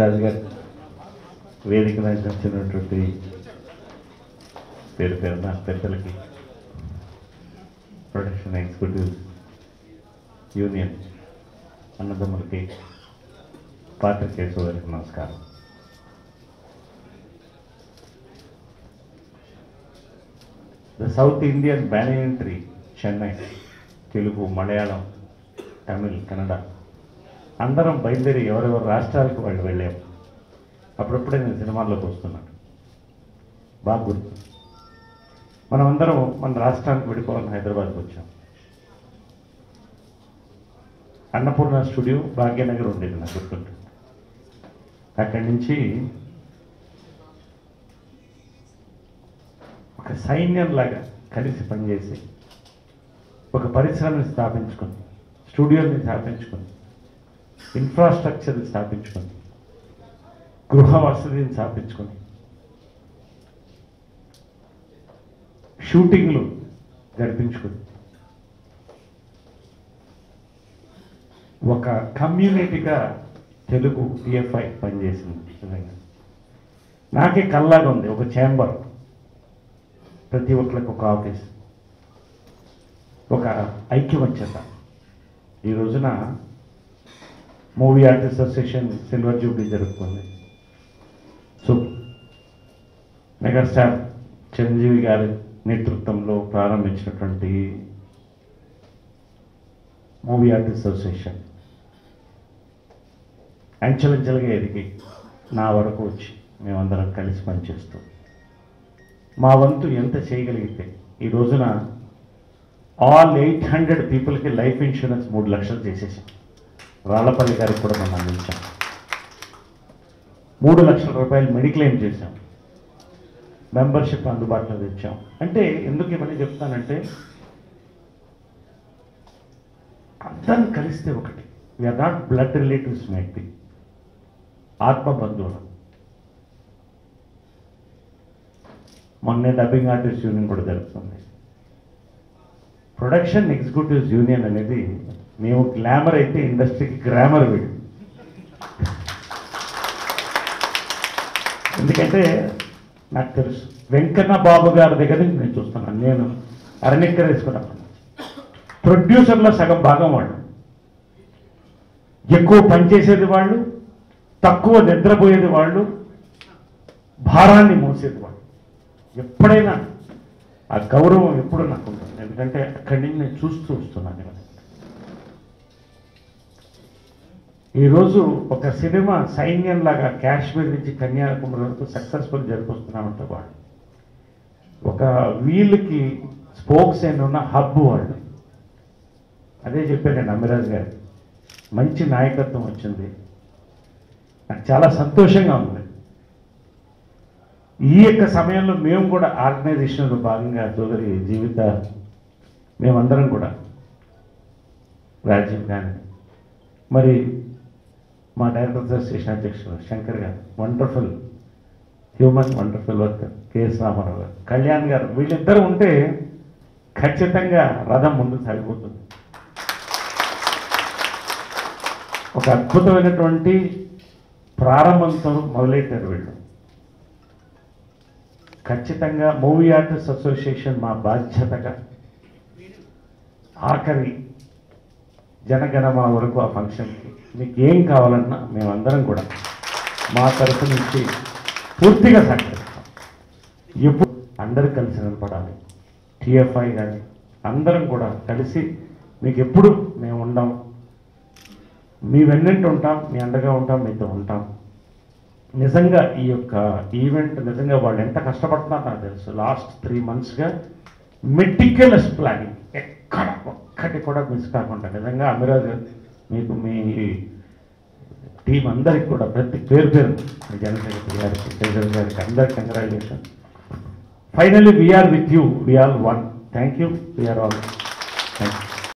అమిరాజ్ గారు వేదిక నుంచి వచ్చినటువంటి పేరు పేరున పెద్దలకి ప్రొడక్షన్ ఎగ్జిక్యూటివ్ యూనియన్ అన్నదమ్ములకి పాత్రికేయ సోదరికి నమస్కారం the south Indian banyan tree Chennai Telugu Malayalam Tamil Kannada అందరం బయలుదేరి ఎవరెవరు రాష్ట్రాలకు వాళ్ళు వెళ్ళాము అప్పుడప్పుడే నేను సినిమాల్లోకి వస్తున్నాను బాగా గుర్తు మనం అందరం మన రాష్ట్రానికి విడిపోవాలని హైదరాబాద్కి వచ్చాం అన్నపూర్ణ స్టూడియో భాగ్యనగర్ ఉండేది నాకు గుర్తుంటుంది అక్కడి నుంచి ఒక సైన్యంలాగా కలిసి పనిచేసి ఒక పరిశ్రమని స్థాపించుకొని స్టూడియోని స్థాపించుకొని ఇన్ఫ్రాస్ట్రక్చర్ని స్థాపించుకొని గృహ వసతిని స్థాపించుకొని షూటింగ్లు జరిపించుకొని ఒక కమ్యూనిటీగా తెలుగు టిఎఫ్ఐ పనిచేసింది నిజంగా నాకే కల్లాగా ఉంది ఒక ఛాంబర్ ప్రతి ఒక్కరికి ఒక ఆఫీస్ ఒక ఐక్యమత్యత ఈ రోజున movie artist association silver jubilee జరుగుతుంది సో మెగాస్టార్ చిరంజీవి గారి నేతృత్వంలో ప్రారంభించినటువంటి మూవీ ఆర్టిస్ట్ అసోసియేషన్ అంచెలంచెలుగా ఎదిగి నా వరకు వచ్చి మేమందరం కలిసి పనిచేస్తూ మా వంతు ఎంత చేయగలిగితే ఈ రోజున ఆల్ ఎయిట్ హండ్రెడ్ పీపుల్కి లైఫ్ ఇన్సూరెన్స్ మూడు లక్షలు చేసేసాం రాళ్లపల్లి గారికి కూడా మనం అందించాం మూడు లక్షల రూపాయలు మెడిక్లెయిమ్ చేశాం మెంబర్షిప్ అందుబాటులో తెచ్చాం అంటే ఎందుకు ఇవన్నీ చెప్తానంటే అందరం కలిస్తే ఒకటి we are not blood relatives might be ఆత్మ బంధువులు మొన్నే డబ్బింగ్ ఆర్టిస్ట్ యూనియన్ కూడా జరుగుతుంది ప్రొడక్షన్ ఎగ్జిక్యూటివ్స్ యూనియన్ అనేది మేము గ్లామర్ అయితే ఇండస్ట్రీకి గ్రామర్ వీడు ఎందుకంటే నాకు తెలుసు వెంకన్న బాబు గారి దగ్గర నుంచి నేను చూస్తున్నాను నేను అరణ్యక్కర వేసుకున్నాను ప్రొడ్యూసర్లో సగం భాగం వాళ్ళు ఎక్కువ పనిచేసేది వాళ్ళు తక్కువ నిద్రపోయేది వాళ్ళు భారాన్ని మోసేది వాళ్ళు ఎప్పుడైనా ఆ గౌరవం ఎప్పుడు నాకు ఉంటుంది ఎందుకంటే అక్కడి నుంచి నేను చూస్తూ వస్తున్నాను ఇవన్నీ. ఈరోజు ఒక సినిమా సైన్యంలాగా కాశ్మీర్ నుంచి కన్యాకుమారి వరకు సక్సెస్ఫుల్ జరిపిస్తున్నామంటే వాళ్ళు ఒక వీళ్ళకి స్పోక్స్ అయిన ఉన్న హబ్ వాళ్ళు అదే చెప్పాను నేను అమిరాజ్ గారు మంచి నాయకత్వం వచ్చింది నాకు చాలా సంతోషంగా ఉంది ఈ యొక్క సమయంలో మేము కూడా ఆర్గనైజేషన్లో భాగంగా సోదరి జీవిత మేమందరం కూడా రాజీవ్ గాంధీ మరి మా డైరెక్టర్ అసోసియేషన్ అధ్యక్షులు Shankar garu wonderful human wonderful worker K S Ramarao garu Kalyan గారు వీళ్ళిద్దరూ ఉంటే ఖచ్చితంగా రథం ముందుకు సాగిపోతుంది ఒక అద్భుతమైనటువంటి ప్రారంభంతో మొదలెట్టారు వీళ్ళు ఖచ్చితంగా మూవీ ఆర్టిస్ట్ అసోసియేషన్ మా బాధ్యతగా ఆఖరి జనగణమ వరకు ఆ ఫంక్షన్కి మీకు ఏం కావాలన్నా మేమందరం కూడా మా తరఫు నుంచి పూర్తిగా సహకరిస్తాం ఎప్పుడు అందరూ కలిసి నిలబడాలి టిఎఫ్ఐ కానీ అందరం కూడా కలిసి మీకు ఎప్పుడు మేము ఉండాం మీ వెన్నంటి ఉంటాం మీ అండగా ఉంటాం మీతో ఉంటాం నిజంగా ఈ యొక్క ఈవెంట్ నిజంగా వాళ్ళు ఎంత కష్టపడుతున్నారో నాకు తెలుసు లాస్ట్ త్రీ మంత్స్గా మెటిక్యులస్ ప్లానింగ్ ఎక్కడ ఒక్కటి కూడా మిస్ కాకుండా నిజంగా అమిరాజ్ మీకు మీ టీం అందరికి కూడా ప్రతి పేరు పేరు మీ జనరల్ సెక్రటరీ గారికి ప్రెసిడెంట్ గారికి అందరికి congratulation finally we are with you we are one thank you we are all thank you